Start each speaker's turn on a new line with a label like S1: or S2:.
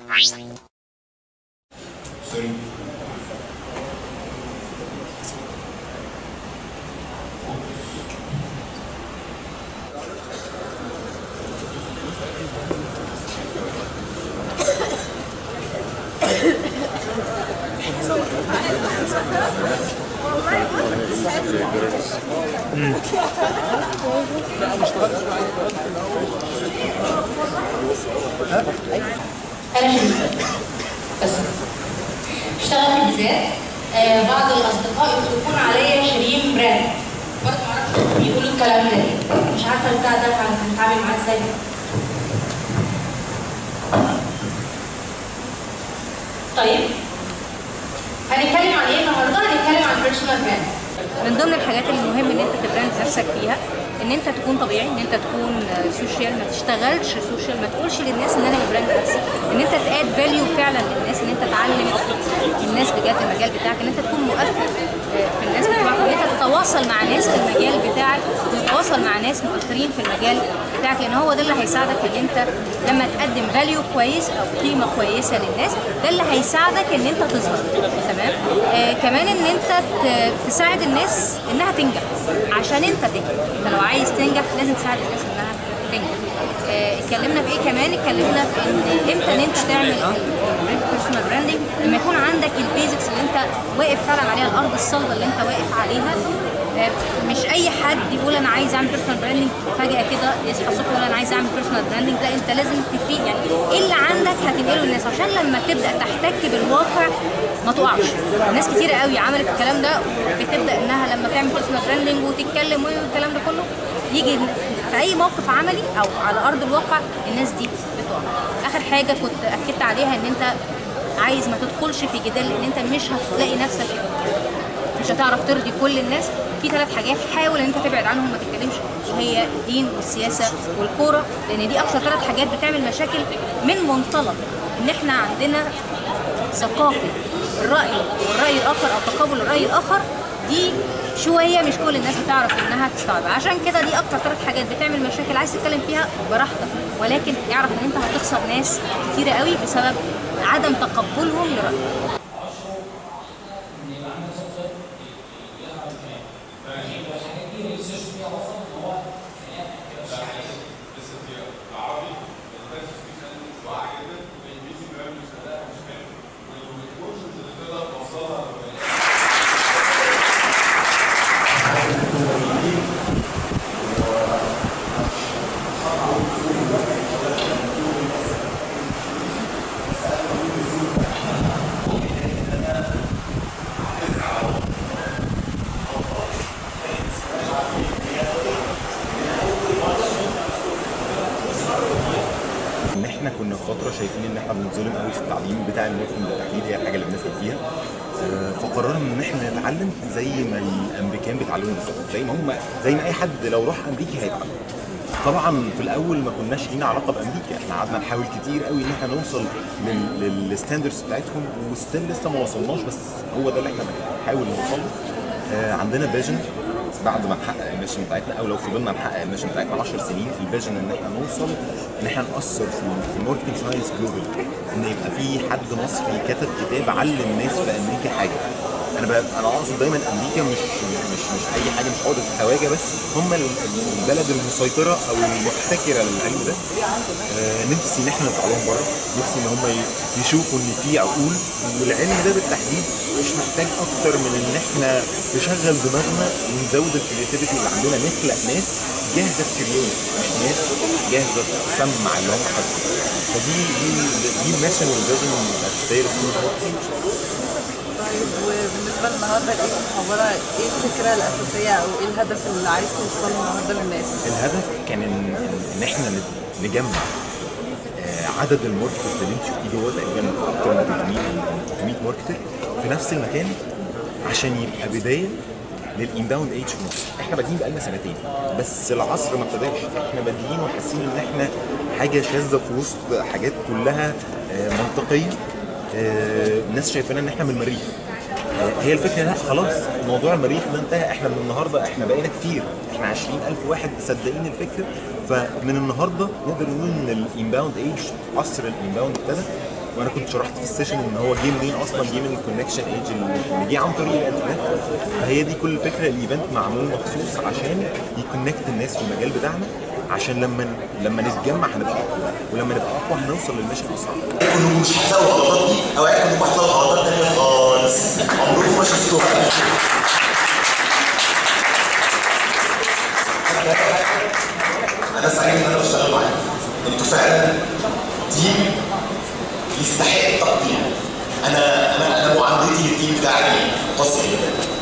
S1: انا شريفه بس اشتغل في الجزائر آه بعض الاصدقاء يطلقون عليا شيرين براند برضه معرفش بيقولوا الكلام ده ليه مش عارفه البتاع ده هنتعامل معاه ازاي طيب هنتكلم عن ايه النهارده؟ هنتكلم عن بيرسونال براند
S2: من ضمن الحاجات المهم ان انت تبراند نفسك فيها ان انت تكون طبيعي ان انت تكون آه، سوشيال ما تشتغلش سوشيال ما تقولش للناس ان انا براند نفسي ان انت تاد فاليو فعلا للناس ان انت تعلم الناس بجد المجال بتاعك ان انت تكون مؤثر آه، في الناس بتوعك ان انت تتواصل مع ناس في المجال بتاعك وتتواصل مع ناس مؤثرين في المجال بتاعك لان هو ده اللي هيساعدك ان انت لما تقدم فاليو كويس او قيمه كويسه للناس ده اللي هيساعدك ان انت تظهر تمام آه كمان ان انت ت- تساعد الناس انها تنجح عشان انت تنجح انت لو عايز تنجح لازم تساعد الناس انها تنجح آه، اتكلمنا في ايه كمان اتكلمنا في ان امتى ان انت تعمل بيرسونال براندنج لما يكون عندك البيزكس اللي انت واقف فعلا عليها الارض الصلبه اللي انت واقف عليها آه، مش اي حد يقول انا عايز اعمل بيرسونال براندنج فجاه كده يصحى الصبح يقول انا عايز اعمل بيرسونال براندنج لا انت لازم تفيق يعني ايه اللي عندك هتنقله للناس عشان لما تبدا تحتك بالواقع ما تقعش ناس كتير قوي عملت الكلام ده وبتبدا انها لما تعمل بيرسونال براندنج وتتكلم والكلام ده كله يجي في اي موقف عملي او على ارض الواقع الناس دي بتقع اخر حاجه كنت اكدت عليها ان انت عايز ما تدخلش في جدال لان انت مش هتلاقي نفسك مش هتعرف ترضي كل الناس في ثلاث حاجات حاول ان انت تبعد عنهم ما تتكلمش وهي الدين والسياسه والكوره لان دي اكثر ثلاث حاجات بتعمل مشاكل من منطلق ان احنا عندنا ثقافه الراي والراي الاخر او تقبل الراي الاخر دي شويه مش كل الناس بتعرف انها تستوعبها عشان كده دي اكتر ثلاث حاجات بتعمل مشاكل عايز تتكلم فيها براحتك ولكن اعرف ان انت هتخسر ناس كتيره قوي بسبب عدم تقبلهم لرايك
S3: ان احنا كنا في فتره شايفين ان احنا بنظلم قوي في التعليم بتاع الماركتنج بالتحديد هي الحاجه اللي بنفهم فيها آه، فقررنا ان احنا نتعلم زي ما الامريكان بيتعلموا بالظبط زي ما هم زي ما اي حد لو راح امريكا هيتعلم طبعا في الاول ما كناش لينا علاقه بامريكا احنا قعدنا نحاول كتير قوي ان احنا نوصل لل- للستاندردز بتاعتهم وستيل لسه ما وصلناش بس هو ده اللي احنا بنحاول نوصل له. آه، عندنا فيجن بعد ما نحقق الميشن بتاعتنا او لو فضلنا نحقق الميشن بتاعتنا 10 سنين الفيجن ان احنا نوصل ان احنا ناثر في في الماركتنج ساينس جلوبال ان يبقى في حد مصري كتب كتاب علم الناس في امريكا حاجه انا بقى انا اقصد دايما امريكا مش مش مش اي حاجه مش عقده خواجه بس هم ال- البلد المسيطره او المحتكره للعلم ده آه، نفسي ان احنا نطلع لهم بره نفسي ان هم ي- يشوفوا ان في عقول والعلم ده بالتحديد مش محتاج اكتر من ان احنا نشغل دماغنا ونزود الكرياتيفيتي اللي عندنا نخلق ناس جاهزه تكريت مش ناس جاهزه تسمع اللي هم حاطين فدي دي دي الميشن والفيجن الاساسيه لسكول ماركتنج
S4: طيب وبالنسبه للنهارده ايه المحاضره ايه الفكره الاساسيه او ايه الهدف اللي عايز توصله النهارده للناس؟
S3: الهدف كان ان ان احنا نجمع آه، عدد الماركترز اللي انت شفتيه جوه تقريبا اكتر من 300 300 ماركتر في نفس المكان عشان يبقى بدايه للانباوند ايج في مصر احنا بادئين بقالنا سنتين بس العصر ما ابتداش احنا بادئين وحاسين ان احنا حاجه شاذه في وسط حاجات كلها آه، منطقيه آه، الناس شايفانا ان احنا من المريخ هي الفكره لا خلاص موضوع المريخ ده انتهى احنا من النهارده احنا بقينا كتير احنا 20000 واحد مصدقين الفكره فمن النهارده نقدر نقول ان الانباوند ايج عصر الانباوند ابتدى وانا كنت شرحت في السيشن ان هو جه منين اصلا جه من الكونكشن ايج اللي جه عن طريق الانترنت فهي دي كل الفكره الايفنت معمول مخصوص عشان يكونكت الناس في المجال بتاعنا عشان لما لما نتجمع هنبقى اقوى ولما نبقى اقوى هنوصل للميشن اسرع
S5: انكم مش هتلاقوا الغلطات دي او انكم هتلاقوا غلطات تانية خالص عمركم ما شفتوها انا سعيد ان انا بشتغل معاكم انتوا فعلا تيم يستحق التقدير انا انا انا معاملتي للتيم بتاعي قاسيه جدا